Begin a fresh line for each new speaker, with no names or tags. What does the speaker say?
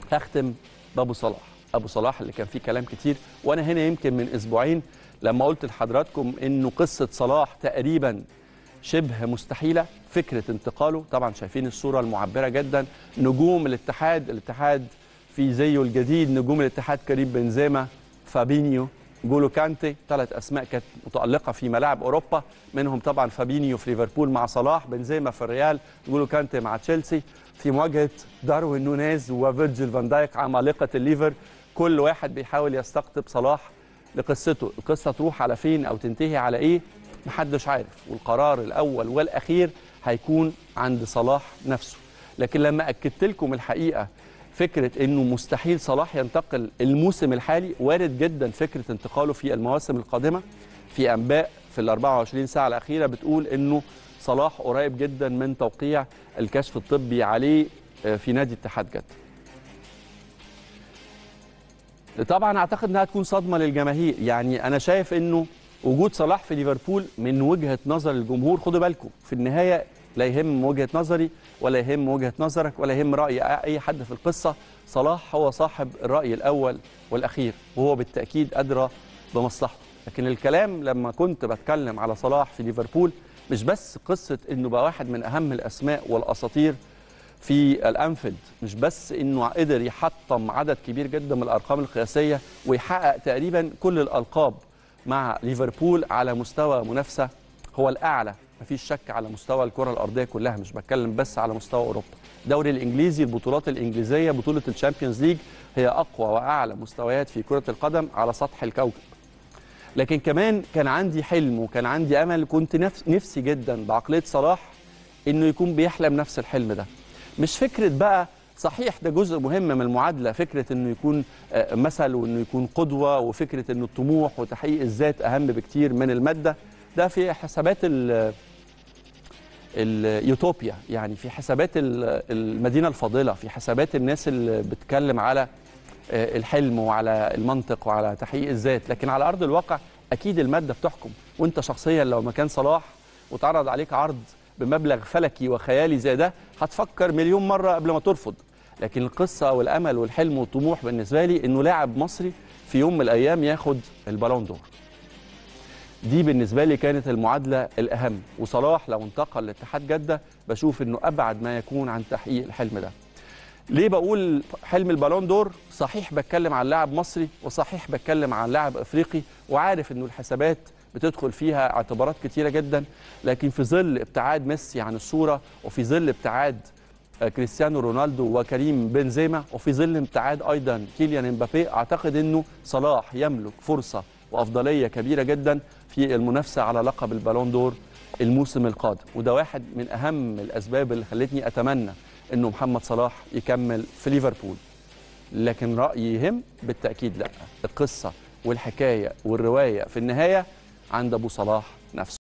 هختم بابو صلاح ابو صلاح اللي كان فيه كلام كتير وانا هنا يمكن من اسبوعين لما قلت لحضراتكم انه قصه صلاح تقريبا شبه مستحيله فكره انتقاله طبعا شايفين الصوره المعبره جدا نجوم الاتحاد الاتحاد في زيه الجديد نجوم الاتحاد كريم بنزيما فابينيو جولو كانتي ثلاث اسماء كانت متالقه في ملاعب اوروبا منهم طبعا فابينيو في ليفربول مع صلاح بنزيما في الريال جولو كانتي مع تشيلسي في مواجهه داروين نونيز وفيرجيل فان دايك عمالقه الليفر كل واحد بيحاول يستقطب صلاح لقصته القصه تروح على فين او تنتهي على ايه محدش عارف والقرار الاول والاخير هيكون عند صلاح نفسه لكن لما اكدت لكم الحقيقه فكره انه مستحيل صلاح ينتقل الموسم الحالي وارد جدا فكره انتقاله في المواسم القادمه في انباء في ال 24 ساعه الاخيره بتقول انه صلاح قريب جدا من توقيع الكشف الطبي عليه في نادي اتحاد جده طبعا اعتقد انها تكون صدمه للجماهير يعني انا شايف انه وجود صلاح في ليفربول من وجهه نظر الجمهور خدوا بالكم في النهايه لا يهم وجهه نظري ولا يهم وجهه نظرك ولا يهم راي اي حد في القصه صلاح هو صاحب الراي الاول والاخير وهو بالتاكيد ادرى بمصلحته لكن الكلام لما كنت بتكلم على صلاح في ليفربول مش بس قصه انه بقى واحد من اهم الاسماء والاساطير في الانفيلد مش بس انه قدر يحطم عدد كبير جدا من الارقام القياسيه ويحقق تقريبا كل الالقاب مع ليفربول على مستوى منافسه هو الاعلى مفيش شك على مستوى الكره الارضيه كلها مش بتكلم بس على مستوى اوروبا الدوري الانجليزي البطولات الانجليزيه بطوله الشامبيونز ليج هي اقوى واعلى مستويات في كره القدم على سطح الكوكب لكن كمان كان عندي حلم وكان عندي امل كنت نفس نفسي جدا بعقليه صلاح انه يكون بيحلم نفس الحلم ده مش فكره بقى صحيح ده جزء مهم من المعادله فكره انه يكون مثل وانه يكون قدوه وفكره انه الطموح وتحقيق الذات اهم بكتير من الماده ده في حسابات ال اليوتوبيا يعني في حسابات المدينه الفاضله في حسابات الناس اللي بتتكلم على الحلم وعلى المنطق وعلى تحقيق الذات لكن على ارض الواقع اكيد الماده بتحكم وانت شخصيا لو مكان صلاح وتعرض عليك عرض بمبلغ فلكي وخيالي زي ده هتفكر مليون مره قبل ما ترفض لكن القصه والامل والحلم والطموح بالنسبه لي انه لاعب مصري في يوم من الايام ياخد البالون دور دي بالنسبه لي كانت المعادله الاهم وصلاح لو انتقل لاتحاد جده بشوف انه ابعد ما يكون عن تحقيق الحلم ده ليه بقول حلم البالون دور صحيح بتكلم عن لاعب مصري وصحيح بتكلم عن لاعب افريقي وعارف انه الحسابات بتدخل فيها اعتبارات كتيره جدا لكن في ظل ابتعاد ميسي عن الصوره وفي ظل ابتعاد كريستيانو رونالدو وكريم بنزيما وفي ظل ابتعاد ايضا كيليان امبابي اعتقد انه صلاح يملك فرصه وافضليه كبيره جدا في المنافسه على لقب البالون دور الموسم القادم وده واحد من اهم الاسباب اللي خلتني اتمنى انه محمد صلاح يكمل في ليفربول لكن رايي يهم بالتاكيد لا القصه والحكايه والروايه في النهايه عند ابو صلاح نفسه